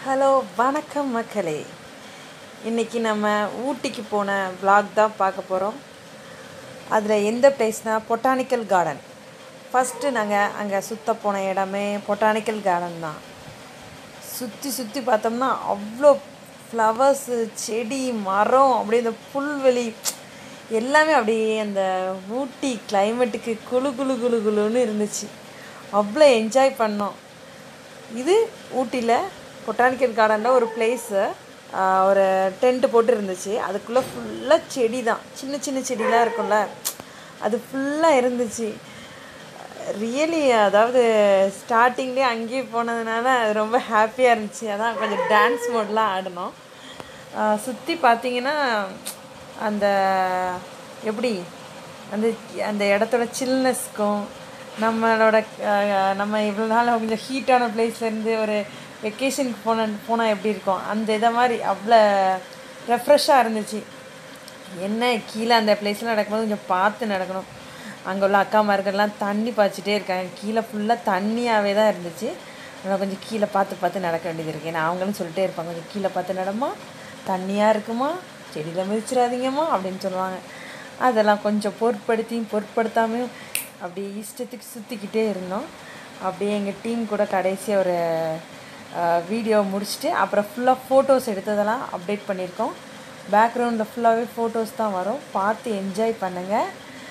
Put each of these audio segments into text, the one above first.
hello வணக்கம் மக்களே இன்றைக்கி நம்ம ஊட்டிக்கு போன vlog தான் பார்க்க போகிறோம் அதில் எந்த பிளேஸ்னால் பொட்டானிக்கல் கார்டன் ஃபஸ்ட்டு நாங்கள் அங்கே சுத்த போன இடமே பொட்டானிக்கல் கார்டன் தான் சுற்றி சுற்றி பார்த்தோம்னா அவ்வளோ ஃப்ளவர்ஸு செடி மரம் அப்படியே இந்த புல்வெளி எல்லாமே அப்படியே அந்த ஊட்டி கிளைமேட்டுக்கு குளு குளு குளு குளுன்னு இருந்துச்சு அவ்வளோ என்ஜாய் பண்ணோம் இது ஊட்டியில் பொட்டானிக்கல் கார்டனில் ஒரு பிளேஸு ஒரு டென்ட்டு போட்டு இருந்துச்சு அதுக்குள்ளே ஃபுல்லாக செடி தான் சின்ன சின்ன செடிலாம் இருக்கும்ல அது ஃபுல்லாக இருந்துச்சு ரியலி அதாவது ஸ்டார்டிங்லேயே அங்கேயே போனதுனால அது ரொம்ப ஹாப்பியாக இருந்துச்சு அதான் கொஞ்சம் டான்ஸ் மோட்லாம் ஆடினோம் சுற்றி பார்த்தீங்கன்னா அந்த எப்படி அந்த அந்த இடத்தோட சில்னஸ்க்கும் நம்மளோட அஹ், நம்ம இவ்வளோ நாள் கொஞ்சம் ஹீட்டான பிளேஸ்லேருந்து ஒரு வெக்கேஷனுக்கு போன போனால் எப்படி இருக்கும் அந்த இதை மாதிரி அவ்வளோ ரெஃப்ரெஷ்ஷாக இருந்துச்சு என்ன கீழே அந்த பிளேஸில் நடக்கும்போது கொஞ்சம் பார்த்து நடக்கணும் அங்கே உள்ள அக்காமார்கள்லாம் தண்ணி பாய்ச்சிட்டே இருக்காங்க கீழே ஃபுல்லாக தண்ணியாகவே தான் இருந்துச்சு அதனால் கொஞ்சம் கீழே பார்த்து பார்த்து நடக்க வேண்டியது இருக்குது ஏன்னா அவங்களும் சொல்லிட்டே இருப்பாங்க கொஞ்சம் கீழே பார்த்து நடமா தண்ணியாக இருக்குமா செடியில் மிதிச்சிடாதீங்கம்மா அப்படின்னு சொல்லுவாங்க அதெல்லாம் கொஞ்சம் பொருட்படுத்தியும் பொருட்படுத்தாமையும் அப்படியே இஷ்டத்துக்கு சுற்றிக்கிட்டே இருந்தோம் அப்படியே எங்கள் டீம் கூட கடைசியாக ஒரு வீடியோ முடிச்சுட்டு அப்புறம் ஃபுல்லாக ஃபோட்டோஸ் எடுத்ததெல்லாம் அப்டேட் பண்ணியிருக்கோம் பேக்ரவுண்டில் ஃபுல்லாகவே ஃபோட்டோஸ் தான் வரும் பார்த்து என்ஜாய் பண்ணுங்கள்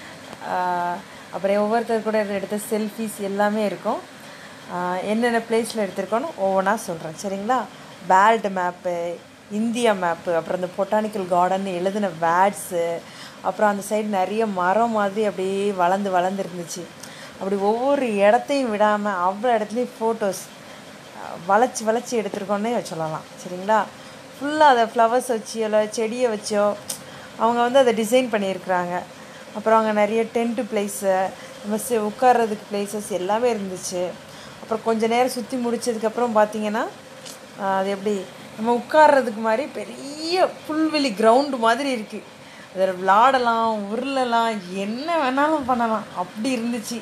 ஆஹ் அப்புறம் ஒவ்வொருத்தர் கூட எடுத்த செல்ஃபிஸ் எல்லாமே இருக்கும் ஆஹ் என்னென்ன பிளேஸில் எடுத்திருக்கோன்னு ஒவ்வொன்றா சொல்கிறேன் சரிங்களா வேர்ல்டு மேப்பு இந்தியா மேப்பு அப்புறம் இந்த பொட்டானிக்கல் கார்டன் எழுதின வேர்ட்ஸு அப்புறம் அந்த சைடு நிறைய மரம் மாதிரி அப்படியே வளர்ந்து வளர்ந்து இருந்துச்சு அப்படி ஒவ்வொரு இடத்தையும் விடாமல் அவ்வளோ இடத்துலையும் ஃபோட்டோஸ் வளைச்சி வளைச்சி எடுத்திருக்கோன்னே சொல்லலாம் சரிங்களா ஃபுல்லாக அதை ஃப்ளவர்ஸ் வச்சு இல்லை செடியை வச்சோ அவங்க வந்து அதை டிசைன் பண்ணியிருக்கிறாங்க அப்புறம் அங்கே நிறைய டென்ட்டு பிளேஸு நம்ம சி உட்கார்றதுக்கு பிளேசஸ் எல்லாமே இருந்துச்சு அப்புறம் கொஞ்ச நேரம் சுற்றி முடிச்சதுக்கப்புறம் பார்த்தீங்கன்னா ஆஹ், அது எப்படி நம்ம உட்கார்றதுக்கு மாதிரி பெரிய புல்வெளி கிரவுண்டு மாதிரி இருக்குது அதில் விளாடலாம் உருளலாம் என்ன வேணாலும் பண்ணலாம் அப்படி இருந்துச்சு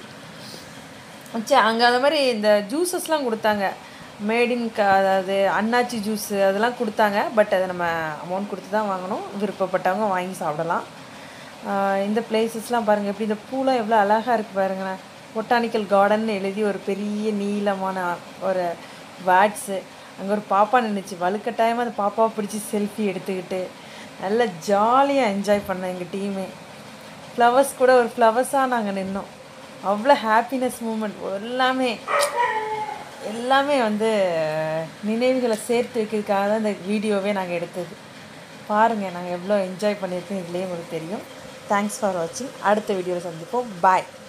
சரி அங்கே அந்த மாதிரி இந்த ஜூஸஸ்லாம் கொடுத்தாங்க மேடின் க அதாவது அன்னாச்சி ஜூஸு அதெல்லாம் கொடுத்தாங்க பட் அதை நம்ம அமௌண்ட் கொடுத்து தான் வாங்கணும் விருப்பப்பட்டவங்க வாங்கி சாப்பிடலாம் ஆஹ் இந்த பிளேசஸ்லாம் பாருங்கள் எப்படி இந்த பூலாம் எவ்வளோ அழகாக இருக்குது பாருங்களேன் பொட்டானிக்கல் கார்டன் எழுதி ஒரு பெரிய நீளமான ஒரு வேர்ட்ஸு அங்கே ஒரு பாப்பா நின்றுச்சு வலுக்கட்டாயமாக அந்த பாப்பாவை பிடிச்சி செல்ஃபி எடுத்துக்கிட்டு நல்லா ஜாலியாக என்ஜாய் பண்ணோம் எங்கள் டீமே ஃப்ளவர்ஸ் கூட ஒரு ஃப்ளவர்ஸாக நாங்கள் நின்னோம் அவ்வளோ ஹாப்பினஸ் மூமெண்ட் எல்லாமே எல்லாமே வந்து நினைவுகளை சேர்த்து வைக்கிறதுக்காக தான் இந்த வீடியோவே நாங்கள் எடுத்தது பாருங்கள் நாங்கள் எவ்வளோ என்ஜாய் பண்ணியிருக்கோம் இதுலேயே உங்களுக்கு தெரியும் தேங்க்ஸ் ஃபார் வாட்சிங் அடுத்த வீடியோவில் சந்திப்போம் பாய்